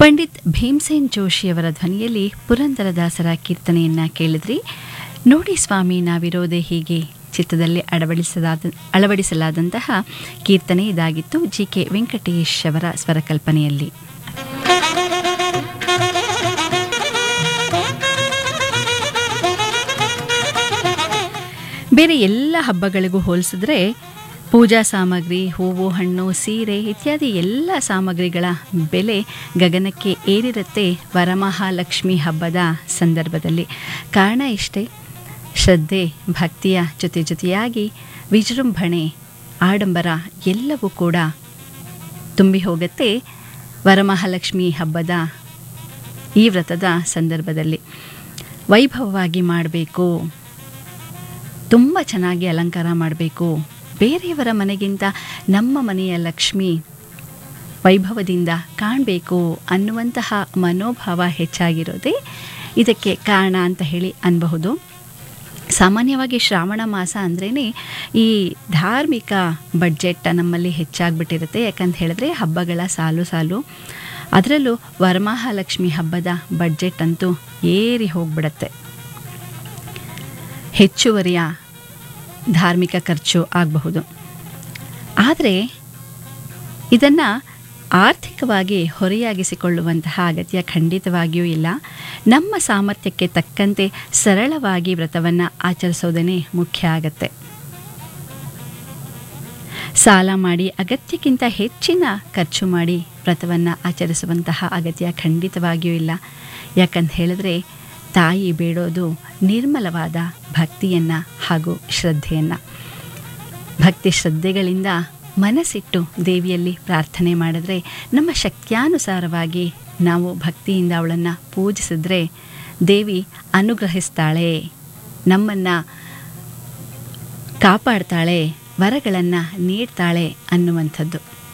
ಪಂಡಿತ್ ಭೀಮ್ಸೇನ್ ಜೋಶಿಯವರ ಧ್ವನಿಯಲ್ಲಿ ಪುರಂದರದಾಸರ ಕೀರ್ತನೆಯನ್ನ ಕೇಳಿದ್ರಿ ನೋಡಿ ಸ್ವಾಮಿ ನಾವಿರೋದೇ ಹೀಗೆ ಚಿತ್ರದಲ್ಲಿ ಅಳವಡಿಸಲಾದ ಅಳವಡಿಸಲಾದಂತಹ ಕೀರ್ತನೆ ಇದಾಗಿತ್ತು ಜಿ ಕೆ ವೆಂಕಟೇಶ್ ಅವರ ಸ್ವರಕಲ್ಪನೆಯಲ್ಲಿ ಬೇರೆ ಎಲ್ಲ ಹಬ್ಬಗಳಿಗೂ ಹೋಲಿಸಿದ್ರೆ ಪೂಜಾ ಸಾಮಗ್ರಿ ಹೂವು ಹಣ್ಣು ಸೀರೆ ಇತ್ಯಾದಿ ಎಲ್ಲ ಸಾಮಗ್ರಿಗಳ ಬೆಲೆ ಗಗನಕ್ಕೆ ಏರಿರುತ್ತೆ ವರಮಹಾಲಕ್ಷ್ಮಿ ಹಬ್ಬದ ಸಂದರ್ಭದಲ್ಲಿ ಕಾರಣ ಇಷ್ಟೇ ಶ್ರದ್ಧೆ ಭಕ್ತಿಯ ಜೊತೆ ಜೊತೆಯಾಗಿ ವಿಜೃಂಭಣೆ ಆಡಂಬರ ಎಲ್ಲವೂ ಕೂಡ ತುಂಬಿ ಹೋಗುತ್ತೆ ವರಮಹಾಲಕ್ಷ್ಮಿ ಹಬ್ಬದ ಈ ವ್ರತದ ಸಂದರ್ಭದಲ್ಲಿ ವೈಭವವಾಗಿ ಮಾಡಬೇಕು ತುಂಬ ಚೆನ್ನಾಗಿ ಅಲಂಕಾರ ಮಾಡಬೇಕು ಬೇರೆಯವರ ಮನೆಗಿಂತ ನಮ್ಮ ಮನೆಯ ಲಕ್ಷ್ಮಿ ವೈಭವದಿಂದ ಕಾಣಬೇಕು ಅನ್ನುವಂತಹ ಮನೋಭಾವ ಹೆಚ್ಚಾಗಿರೋದೇ ಇದಕ್ಕೆ ಕಾರಣ ಅಂತ ಹೇಳಿ ಅನ್ಬಹುದು ಸಾಮಾನ್ಯವಾಗಿ ಶ್ರಾವಣ ಮಾಸ ಅಂದ್ರೇ ಈ ಧಾರ್ಮಿಕ ಬಡ್ಜೆಟ್ ನಮ್ಮಲ್ಲಿ ಹೆಚ್ಚಾಗ್ಬಿಟ್ಟಿರುತ್ತೆ ಯಾಕಂತ ಹೇಳಿದ್ರೆ ಹಬ್ಬಗಳ ಸಾಲು ಸಾಲು ಅದರಲ್ಲೂ ವರಮಹಾಲಕ್ಷ್ಮಿ ಹಬ್ಬದ ಬಡ್ಜೆಟ್ ಅಂತೂ ಏರಿ ಹೋಗ್ಬಿಡತ್ತೆ ಹೆಚ್ಚುವರಿಯ ಧಾರ್ಮಿಕ ಖರ್ಚು ಆಗಬಹುದು ಆದರೆ ಇದನ್ನು ಆರ್ಥಿಕವಾಗಿ ಹೊರೆಯಾಗಿಸಿಕೊಳ್ಳುವಂತಹ ಅಗತ್ಯ ಖಂಡಿತವಾಗಿಯೂ ಇಲ್ಲ ನಮ್ಮ ಸಾಮರ್ಥ್ಯಕ್ಕೆ ತಕ್ಕಂತೆ ಸರಳವಾಗಿ ವ್ರತವನ್ನು ಆಚರಿಸೋದೇ ಮುಖ್ಯ ಆಗತ್ತೆ ಸಾಲ ಮಾಡಿ ಅಗತ್ಯಕ್ಕಿಂತ ಹೆಚ್ಚಿನ ಖರ್ಚು ಮಾಡಿ ವ್ರತವನ್ನು ಆಚರಿಸುವಂತಹ ಅಗತ್ಯ ಖಂಡಿತವಾಗಿಯೂ ಇಲ್ಲ ಯಾಕಂತ ಹೇಳಿದ್ರೆ ತಾಯಿ ಬೇಡೋದು ನಿರ್ಮಲವಾದ ಭಕ್ತಿಯನ್ನು ಹಾಗೂ ಶ್ರದ್ಧೆಯನ್ನು ಭಕ್ತಿ ಶ್ರದ್ಧೆಗಳಿಂದ ಮನಸ್ಸಿಟ್ಟು ದೇವಿಯಲ್ಲಿ ಪ್ರಾರ್ಥನೆ ಮಾಡಿದ್ರೆ ನಮ್ಮ ಶಕ್ತ್ಯಾನುಸಾರವಾಗಿ ನಾವು ಭಕ್ತಿಯಿಂದ ಅವಳನ್ನು ಪೂಜಿಸಿದ್ರೆ ದೇವಿ ಅನುಗ್ರಹಿಸ್ತಾಳೆ ನಮ್ಮನ್ನು ಕಾಪಾಡ್ತಾಳೆ ವರಗಳನ್ನು ನೀಡ್ತಾಳೆ ಅನ್ನುವಂಥದ್ದು